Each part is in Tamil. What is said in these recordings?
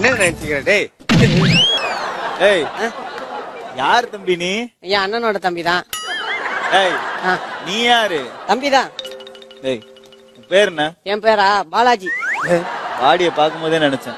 என்ன நினைச்சுக்கிற டேய் ஏய் யார் தம்பி நீ என் அண்ணனோட தம்பி தான் ஏய் நீ யாரு தம்பி தான் ஏய் உன் பேர் என்ன என் பேரா பாலாஜி பாடிய பாக்கும்போதே நினைச்சேன்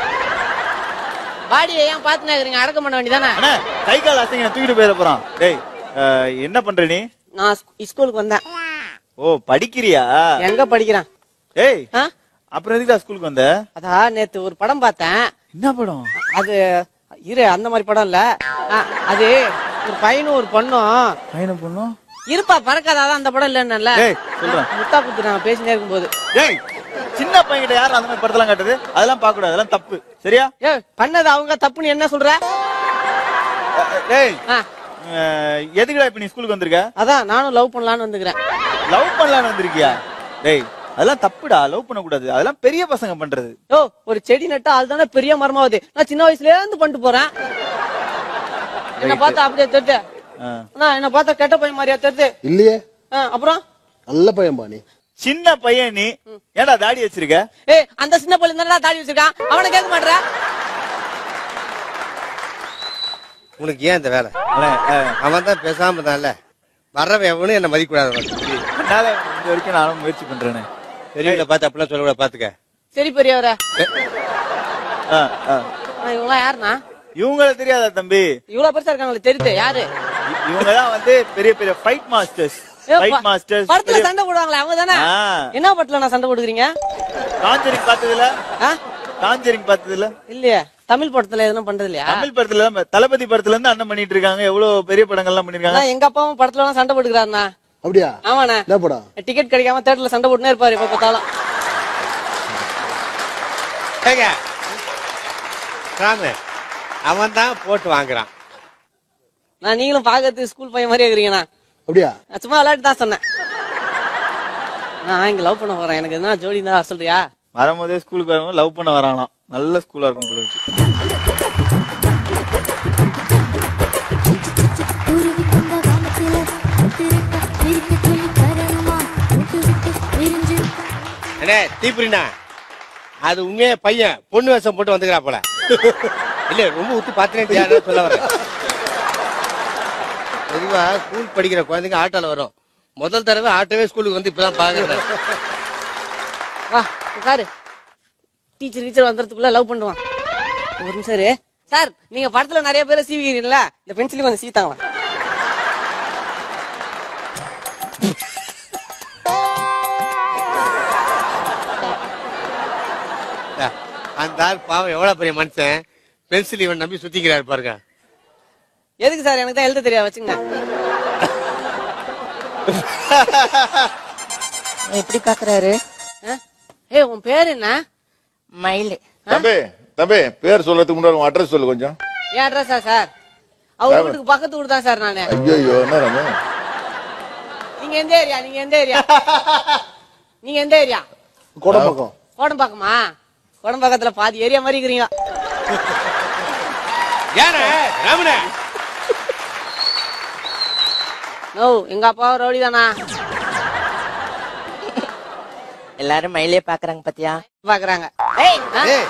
பாடியை ஏன் பாத்துனா இருக்கிறீங்க அடக்கம் பண்ண வேண்டியதானே அண்ணா கை கால் அசைங்க நான் தூக்கிட்டு போயிட போறான் டேய் அஹ், என்ன பண்ற நீ நான் ஸ்கூ- ஸ்கூலுக்கு வந்தேன் ஓ படிக்கிறியா எங்க படிக்கிறேன் ஏய் ஆ? அப்புறம் எதுக்குடா ஸ்கூலுக்கு வந்த அதான் நேத்து ஒரு படம் பார்த்தேன் என்ன படம் அது இரு அந்த மாதிரி படம் இல்ல ஆ, அது ஒரு பையனும் ஒரு பொண்ணும் பையனை பொண்ணும் இருப்பா பறக்காதான் அந்த படம் இல்லைன்னு ஏய் சொல்றேன் முத்தா குத்து நான் பேசினே இருக்கும்போது ஏய் சின்ன பையன்கிட்ட யாரும் அந்த மாதிரி படத்தெல்லாம் காட்டுது அதெல்லாம் பார்க்க கூடாது அதெல்லாம் தப்பு சரியா ஏ பண்ணது அவங்க தப்புன்னு என்ன சொல்ற அஹ், டேய் ஆ, அஹ், எதுக்குடா இப்ப நீ ஸ்கூலுக்கு வந்திருக்க அதான் நானும் லவ் பண்ணலான்னு வந்துக்கிறேன் லவ் பண்ணலாம்னு வந்திருக்கியா டேய் அதெல்லாம் தப்புடா லவ் பண்ண கூடாது அதெல்லாம் பெரிய பசங்க பண்றது ஓ ஒரு செடி நட்டா அது தானே பெரிய மரமாவது நான் சின்ன வயசுல இருந்து பண்ணிட்டு போறேன் என்ன பார்த்தா அப்படியே தெரியுது ஆ. அண்ணா, என்ன பார்த்தா கெட்ட பையன் மாதிரியா தெரியுது இல்லையே ஆ, அப்புறம் நல்ல பையன்பா நீ சின்ன பையன் நீ ஏன்டா தாடி வச்சிருக்க ஏய் அந்த சின்ன பையன் தானே தாடி வச்சிருக்கான் அவனை கேட்க மாட்டேற உனக்கு ஏன் இந்த வேலை அண்ணே, அஹ், அவன் தான் பேசாம இருந்தான்ல வர்றவன் எவனும் என்ன மதிக்கூடாது என்னால முடிஞ்ச வரைக்கும் நானும் முயற்சி பண்றேனே பெரியவங்களை பார்த்து அப்படிலாம் சொல்லக்கூட பாத்துக்க சரி பெரியவர ஆ, ஆ. இவங்க யாருண்ணா இவங்கள தெரியாதா தம்பி இவ்வளவு பெருசா இருக்காங்களே தெரியுது யாரு இ- இவங்க தான் வந்து பெரிய பெரிய ஃபைட் மாஸ்டர்ஸ் ஏ, ஃபைட் ப- மாஸ்டர்ஸ் படத்துல சண்டை போடுவாங்களே அவங்க தானே ஆ. என்ன படத்துல நான் சண்டை போடுக்கிறீங்க காஞ்சரிங் பார்த்ததுல ஆ? காஞ்சரிங் பார்த்ததுல இல்லையே தமிழ் படத்துல எதுவும் பண்றது இல்லையா தமிழ் படத்துல தான் தளபதி படத்துல இருந்து அண்ணன் பண்ணிட்டு இருக்காங்க எவ்வளவு பெரிய படங்கள்லாம் பண்ணிருக்காங்க அண்ணா, எங்க அப்பாவும் படத்துல எல்லாம் சண்டை போட்டுக்கிறாருண்ணா அப்படியா ஆமாண்ணா என்ன படம் டிக்கெட் கிடைக்காம தேட்டர்ல சண்டை போட்டுனே இருப்பாரு இப்ப பார்த்தாலும் ஏங்க ராமு அவன் தான் போட்டு வாங்குறான் நான் நீங்களும் பாக்கிறதுக்கு ஸ்கூல் பையன் மாதிரி இருக்கிறீங்கண்ணா அப்படியா நான் சும்மா விளையாட்டு தான் சொன்னேன் நான் இங்க லவ் பண்ண போறேன் எனக்கு என்ன ஜோடி தான் சொல்றியா வரும்போதே ஸ்கூலுக்கு வரும்போது லவ் பண்ண வரானாம் நல்ல ஸ்கூலா இருக்கும் போல இருக்கு. உருவி கொண்ட வானத்தில முட்டிருக்க விரிக்க சொல்லி தரணுமா விட்டு விட்டு விரிஞ்சு அண்ணே தீப்புரிண்ணா அது உண்மையே பையன் பொண்ணு வேஷம் போட்டு வந்துக்கிறா போல இல்ல ரொம்ப உத்து பாத்துனே சொல்ல வரேன் பொதுவா ஸ்கூல் படிக்கிற குழந்தைங்க ஆட்டோல வரும் முதல் தடவை ஆட்டோவே ஸ்கூலுக்கு வந்து இப்பதான் பாக்குறேன் வா உட்காரு டீச்சர் டீச்சர் வந்துறதுக்குள்ள லவ் பண்ணுவான் ஒரு நிமிஷம் இரு. சார் நீங்க படத்துல நிறைய பேரை சீவிக்கிறீங்களா இந்த பென்சிலையும் கொஞ்சம் சீத்தாங்களா அந்த ஆள் பாவம் எவ்வளவு பெரிய மனுஷன் பென்சில் இவன் நம்பி சுத்திக்கிறாரு பாருங்க எதுக்கு சார் எனக்கு தான் எழுத தெரியாது வச்சுங்க எப்படி பாக்குறாரு ஏய் உன் பேர் என்ன மயிலு தம்பி தம்பி பேர் சொல்றதுக்கு முன்னாடி உன் அட்ரஸ் சொல்லு கொஞ்சம் என் அட்ரஸா சார் அவர் வீட்டுக்கு பக்கத்து வீடு தான் சார் நானு ஐயோ என்ன ராமு நீங்க எந்த ஏரியா நீங்க எந்த ஏரியா நீங்க எந்த ஏரியா கோடம்பாக்கம் கோடம்பாக்கமா கோடம்பாக்கத்துல பாதி ஏரியா மாதிரி இருக்கிறீங்க யாரு ராமனே நோ எங்க அப்பாவும் ரவுடி தானா எல்லாரும் மயிலே பாக்குறாங்க பாத்தியா பாக்குறாங்க ஏய் ஆ? ஏய்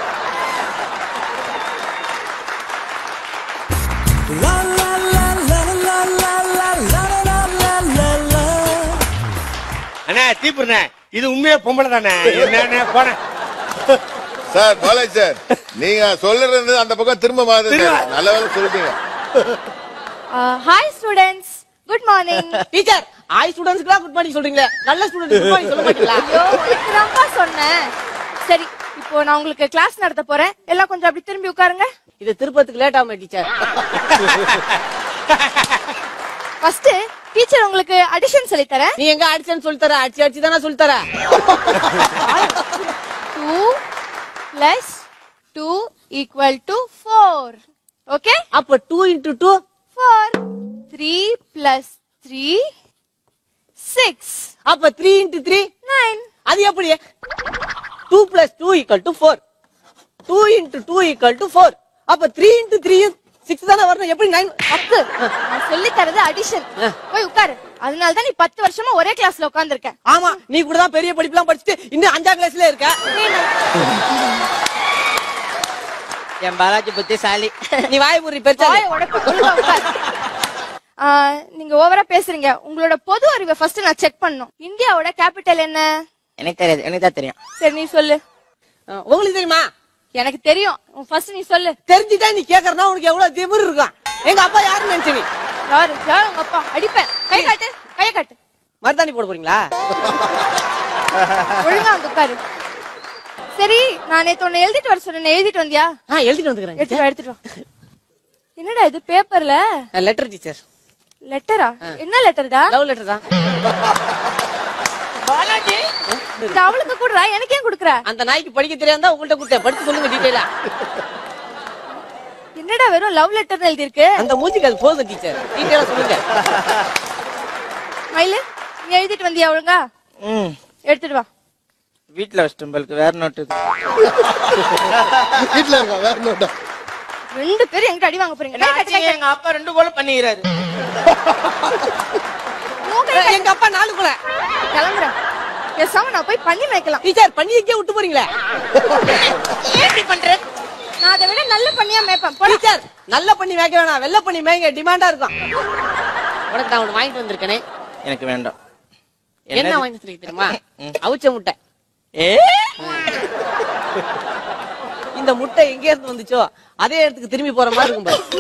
அண்ணா தீப்புண்ணே இது உண்மையே பொம்பளை தானே என்ன போன சார் பாலாஜி சார் நீங்க சொல்றது அந்த பக்கம் திரும்ப மாதிரி திரும்ப. நல்ல வேலை சொல்லிட்டீங்க hi students good morning teacher ஆய் ஸ்டூடெண்ட்ஸ்க்குலாம் குட் மார்னிங் சொல்றீங்களே நல்ல ஸ்டூடெண்ட் குட் மார்னிங் சொல்ல மாட்டீங்களா ஐயோ உனக்கு தான்ப்பா சொன்னேன் சரி இப்போ நான் உங்களுக்கு கிளாஸ் நடத்த போறேன் எல்லாம் கொஞ்சம் அப்படி திரும்பி உட்காருங்க இது திருப்பத்துக்கு லேட் ஆகுமே டீச்சர் ஃபர்ஸ்ட் டீச்சர் உங்களுக்கு அடிஷன் சொல்லி தரேன் நீ எங்க அடிச்சேன்னு சொல்லி தர அடிச்சு அடிச்சு தானே சொல்லி தர two plus two equal to four okay அப்ப two into two four three plus three six அப்ப த்ரீ இன்டூ த்ரீ நைன் அது எப்படி two plus two equal to four two into two equal to four அப்ப த்ரீ இன்டூ த்ரீ சிக்ஸ் தானே வரணும் எப்படி நைன் அக்கு நான் சொல்லி தரது அடிஷன் போய் உட்காரு அதனால தான் நீ பத்து வருஷமா ஒரே கிளாஸ்ல உட்கார்ந்திருக்க ஆமா நீ கூட தான் பெரிய படிப்புலாம் படிச்சுட்டு இன்னும் அஞ்சாம் கிளாஸ்ல இருக்க என் பாலாஜி புத்திசாலி நீ வாய் முறி பெருசா வாயை உடைப்ப- ஒழுங்கா உட்காரு. ஆ, நீங்க ஓவரா பேசுறீங்க உங்களோட பொது அறிவை ஃபர்ஸ்ட் நான் செக் பண்ணும் இந்தியாவோட கேபிட்டல் என்ன எனக்கு தெரியாது எனக்கு தான் தெரியும் சரி நீ சொல்லு அஹ், உங்களுக்கு தெரியுமா எனக்கு தெரியும் ஃபர்ஸ்ட் நீ சொல்லு தெரிஞ்சுதான் நீ கேக்குறனா உனக்கு எவ்வளவு திமிரு இருக்கும் எங்க அப்பா யாருன்னு நினைச்சு நீ யாரு யாரு உங்க அப்பா அடிப்பேன் கை காட்டு கை காட்டு மருதாணி போட போறீங்களா ஒழுங்கா வந்து உட்காரு சரி நான் நேத்து உன்னை எழுதிட்டு வர சொன்னேன் எழுதிட்டு வந்தியா ஆ எழுதிட்டு வந்துக்கிறேன் எடுத்துட்டு வா எடுத்துட்டு வா என்னடா இது பேப்பர்ல லெட்டர் டீச்சர் லெட்டரா என்ன லெட்டர்டா லவ் லெட்டர் தான் இது அவளுக்கு கூடுறா எனக்கு ஏன் குடுக்குற அந்த நாய்க்கு படிக்க தெரியாதா உங்கள்ட்ட கொடுத்தேன் படிச்சு சொல்லுங்க டீட்டெயிலா என்னடா வெறும் லவ் லெட்டர்னு எழுதி இருக்கு அந்த மூஞ்சிக்கு அது போதும் டீச்சர் டீட்டெயிலா சொல்லுங்க மயிலு நீ எழுதிட்டு வந்தியா ஒழுங்கா ம் எடுத்துட்டு வா வீட்டுல வச்சிட்டு வேற நோட்டு வீட்டுல இருக்கா வேற நோட்டா ரெண்டு பேரும் எங்கிட்ட அடி வாங்க போறீங்க கை காட்டு, கை காட்டு. எங்க அப்பா ரெண்டு போல பண்ணிக்கிறாரு உன் கை காட்டு. எங்க அப்பா நாலு கூட கிளம்புறேன் பேசாம நான் போய் பண்ணி வைக்கலாம் டீச்சர் பண்ணி எங்கேயே விட்டு போறீங்களே ஏன் இப்படி பண்ற நான் அதை விட நல்ல பண்ணியா மேய்ப்பேன் போடா. டீச்சர் நல்ல பண்ணி மேய்க்க வேணாம் வெள்ளை பண்ணி மேய்ங்க டிமாண்டா இருக்கும் உனக்கு நான் ஒண்ணு வாங்கிட்டு வந்திருக்கேனே எனக்கு வேண்டாம் என்ன வாங்கிட்டு வந்திருக்க தெரியுமா அவிச்ச முட்டை ஏ இந்த முட்டை எங்க இருந்து வந்துச்சோ அதே இடத்துக்கு திரும்பி போற மாதிரி இருக்கும் பாரு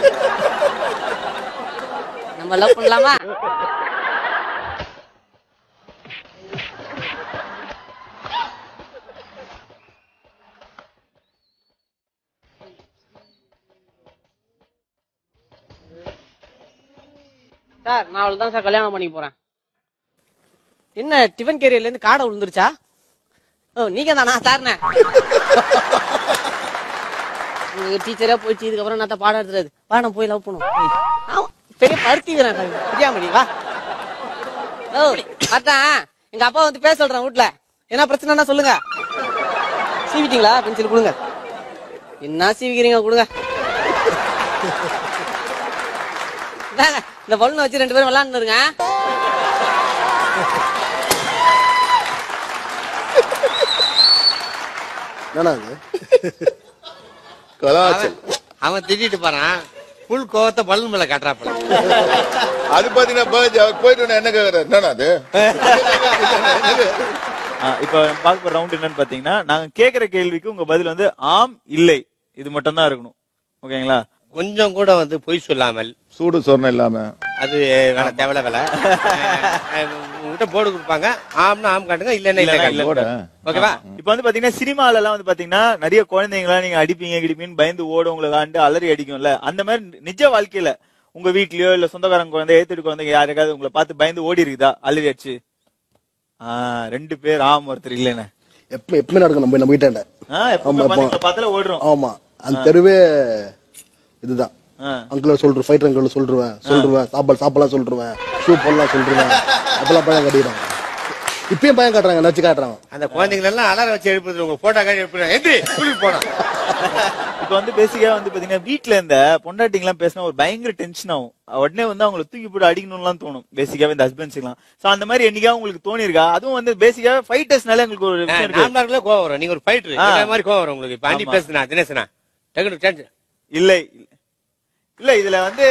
நம்ம லவ் பண்ணலாமா சார் நான் அவள் தான் சார் கல்யாணம் பண்ணி போறேன் என்ன டிஃபன் கேரியர்ல இருந்து காடை விழுந்துருச்சா ஓ நீங்க தானா சார்ண்ணே உங்க டீச்சரா போயிடுச்சு இதுக்கப்புறம் நான் பாடம் எடுத்துறது வா நான் போய் லவ் பண்ணுவோம் ஆமா, பெரிய பருத்திக்கிறேன் பிரியாமணி வா ஓ அதான் எங்க அப்பா வந்து பேச சொல்றேன் வீட்ல என்ன பிரச்சனைனா சொல்லுங்க சீவிட்டீங்களா பென்சில் கொடுங்க என்ன சீவிக்கிறீங்க கொடுங்க இந்தாங்க, இந்த பலூனை வச்சு ரெண்டு பேரும் விளாண்டுருங்க என்னடா அது கலாச்சல் அவன் திட்டிட்டு போறான் புல் கோவத்தை பலூன் மேல காட்டுறாப்பல அது பாத்தீங்கன்னா பாலாஜி அவர் போயிட்டு உடனே என்ன கேக்குறாரு என்னன்னா அது ஆ, இப்ப பார்க்க போற ரவுண்ட் என்னன்னு பாத்தீங்கன்னா நாங்க கேக்குற கேள்விக்கு உங்க பதில் வந்து ஆம் இல்லை இது மட்டும் தான் இருக்கணும் ஓகேங்களா கொஞ்சம் கூட வந்து பொய் சொல்லாமல் சூடு சொரணம் இல்லாம அது வேலை தேவையில்ல வேலை உங்ககிட்ட போர்டு கொடுப்பாங்க ஆம்னா ஆம் காட்டுங்க இல்லன்னா இல்ல இல்லன்னா காட்டுங்க போட ஓகேவா இப்ப வந்து பாத்தீங்கன்னா சினிமால எல்லாம் வந்து பாத்தீங்கன்னா நிறைய குழந்தைங்களா நீங்க அடிப்பீங்க கிடிப்பீங்கன்னு பயந்து ஓடும் உங்களை காண்டு அலறி அடிக்கும்ல அந்த மாதிரி நிஜ வாழ்க்கையில உங்க வீட்லயோ இல்ல சொந்தக்காரங்க குழந்தை ஏத்துட்டு குழந்தைங்க யாருக்காவது உங்களை பார்த்து பயந்து ஓடி இருக்குதா அலறி அடிச்சு ஆஹ் ரெண்டு பேர் ஆம் ஒருத்தர் இல்லைன்னு எப்ப எப்பவுமே நடக்கும் நம்ம நம்ம வீட்டாண்ட ஆஹ் எப்பவுமே ஆமா, குழந்தைங்களை பார்த்தாலே ஓடுறோம் ஆமா அந்த தெருவே இதுதான் ஆ. அங்கிள் சொல்றேன் ஃபைட்டர் அங்கிள் சொல்லிருவேன் சொல்லிருவேன் சாப்பாடு சாப்பிடலாம் சொல்லிருவேன் ஷூ போடலாம் சொல்லிருவேன் அப்பெல்லாம் பயம் கட்டிடுறாங்க இப்பயும் பயம் காட்டுறாங்க நச்சு காட்டுறாங்க அந்த குழந்தைகள் எல்லாம் அலாரம் வச்சு எழுப்புறது உங்க போட்டோ காட்டி எழுப்புறாங்க எந்திரி ஸ்கூலுக்கு போனோம் இப்ப வந்து பேசிக்கா வந்து பாத்தீங்கன்னா வீட்ல இந்த பொண்டாட்டிங்க எல்லாம் பேசினா ஒரு பயங்கர டென்ஷன் ஆகும் உடனே வந்து அவங்களை தூக்கி போட்டு அடிக்கணும்லாம் தோணும் பேசிக்காவே இந்த ஹஸ்பண்ட்ஸ் எல்லாம் சோ அந்த மாதிரி என்னைக்கா உங்களுக்கு தோணி இருக்கா அதுவும் வந்து பேசிக்கா ஃபைட்டர்ஸ்னால உங்களுக்கு ஒரு விஷயம் இருக்கு நார்மலா கோவம் வரும் நீங்க ஒரு ஃபைட்டர் ஆ. இந்த மாதிரி கோவம் வரும் உங்களுக்கு இப்ப அண்டி ஆமா. பேசுனா தினேசனா டக்குனு சான்ஸ் இல்லை இல்ல இதுல வந்து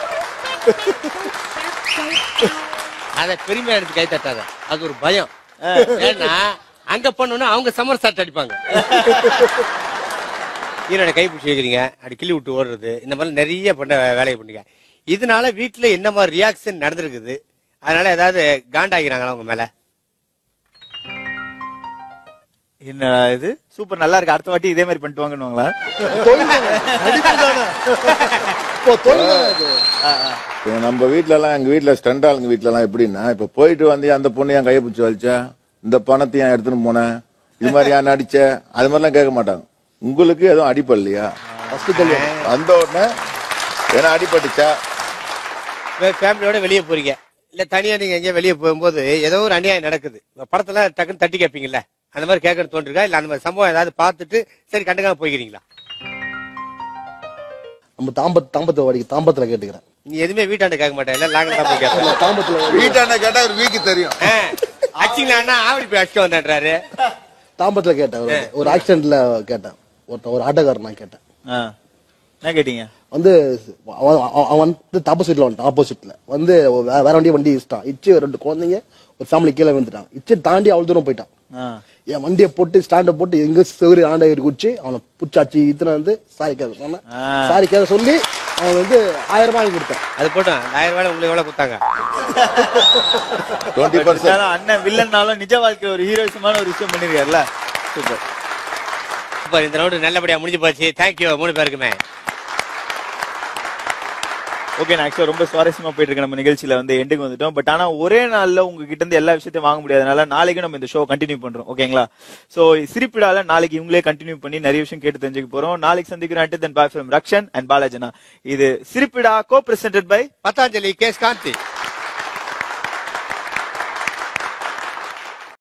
அத பெருமையா எடுத்து கை தட்டாத அது ஒரு பயம் ஏன்னா அங்க பண்ணோம்னா அவங்க சம்மர் ஸ்டார்ட் அடிப்பாங்க ஈரோட கை பிடிச்சி வைக்கிறீங்க அப்படி கிள்ளி விட்டு ஓடுறது இந்த மாதிரி நிறைய பண்ண வேலையை பண்ணீங்க இதனால வீட்டுல என்ன மாதிரி ரியாக்ஷன் நடந்திருக்குது அதனால ஏதாவது காண்டாகிறாங்களா உங்க மேல என்ன இது சூப்பர் நல்லா இருக்கு அடுத்த வாட்டி இதே மாதிரி பண்ணிட்டு வாங்கன்னுவாங்களா இப்போ தொழில் அது இப்ப நம்ம வீட்ல எல்லாம் எங்க வீட்ல ஸ்டண்ட் ஆளுங்க வீட்ல எல்லாம் எப்படின்னா இப்ப போயிட்டு வந்து அந்த பொண்ணு என் கையை பிடிச்சி வலிச்சா இந்த பணத்தை ஏன் எடுத்துன்னு போனேன் இது மாதிரி ஏன் நடிச்ச அது மாதிரிலாம் கேட்க மாட்டாங்க உங்களுக்கு எதுவும் அடிப்படலையா ஃபர்ஸ்ட் தொழில் வந்த உடனே ஏன்னா அடிபட்டுச்சா ஃபேமிலியோட வெளியே போறீங்க இல்ல தனியா நீங்க எங்கேயும் வெளியே போகும்போது ஏதோ ஒரு அநியாயம் நடக்குது இப்ப படத்துல டக்குன்னு தட்டி கேட்பீங்கல்ல அந்த மாதிரி கேட்கறது தோன்றிருக்கா இல்ல அந்த மாதிரி சம்பவம் ஏதாவது பார்த்துட்டு சரி கண்டுக்காம போய்க்கிறீங்களா நம்ம தாம்பத் தாம்பத்தை வாடிக்கு தாம்பத்துல கேட்டுக்கிறேன் நீ எதுவுமே வீட்டாண்ட கேட்க மாட்டேன் இல்ல லாங்கில தான் போய் கேட்பேன் நான் தாம்பத்துல வீட்டாண்ட கேட்டா ஒரு வீக்கு தெரியும் அச்சிங்களா ஆவடி போய் அடிக்க வந்தான்றாரு தாம்பத்துல கேட்டேன் ஒரு- ஒரு ஆக்சிடென்ட்ல கேட்டேன் ஒருத்தன் ஒரு ஆட்டோக்காரர் நான் கேட்டேன் ஆ. என்ன கேட்டீங்க வந்து அவன் அவன் அவன் வந்து ஆப்போசிட்ல வந்துட்டான் ஆப்போசிட்ல வந்து வே- வேற வண்டி வண்டி இடிச்சிட்டான் இச்சு ரெண்டு குழந்தைங்க ஒரு ஃபேமிலி கீழே விழுந்துட்டான் இச்சு தாண்டி அவ்வளவு தூரம் போயிட்டான் ஆ. என் வண்டியை போட்டு ஸ்டாண்ட போட்டு எங்க செவரு ஆண்ட குச்சி அவனை புச்சாச்சி இத்தனை வந்து சாரி கேட்க சொன்னேன் ஆ. சாரி கேட்க சொல்லி அவன் வந்து ஆயிரம் ரூபாய் கொடுத்தேன் அது போட்டோம் அந்த ஆயிரம் ரூபாய் உங்களுக்கு எவ்வளவு கொடுத்தாங்க டுவெண்ட்டி பர்சன்ட் இருந்தாலும் அண்ணன் வில்லன்னாலும் நிஜ வாழ்க்கையில ஒரு ஹீரோயிசமான ஒரு விஷயம் பண்ணிருக்காருல்ல சூப்பர் சூப்பர் இந்த ரவுண்டு நல்லபடியா முடிஞ்சு போச்சு தேங்க்யூ மூணு பேருக்குமே ஓகே நான் ஆக்சுவலா ரொம்ப சுவாரஸ்யமா போயிட்டு இருக்க நம்ம நிகழ்ச்சியில வந்து எண்டுக்கு வந்துட்டோம் பட் ஆனா ஒரே நாள்ல உங்ககிட்ட இருந்து எல்லா விஷயத்தையும் வாங்க முடியாதனால நாளைக்கு நம்ம இந்த ஷோ கண்டினியூ பண்றோம் ஓகேங்களா சோ சிரிப்பிடால நாளைக்கு இவங்களே கண்டினியூ பண்ணி நிறைய விஷயம் கேட்டு தெரிஞ்சுக்க போறோம் நாளைக்கு சந்திக்கிறேன் then bye from Rakshan and பாலாஜனா இது சிரிப்பிடா co presented by Patanjali Kesh Gandhi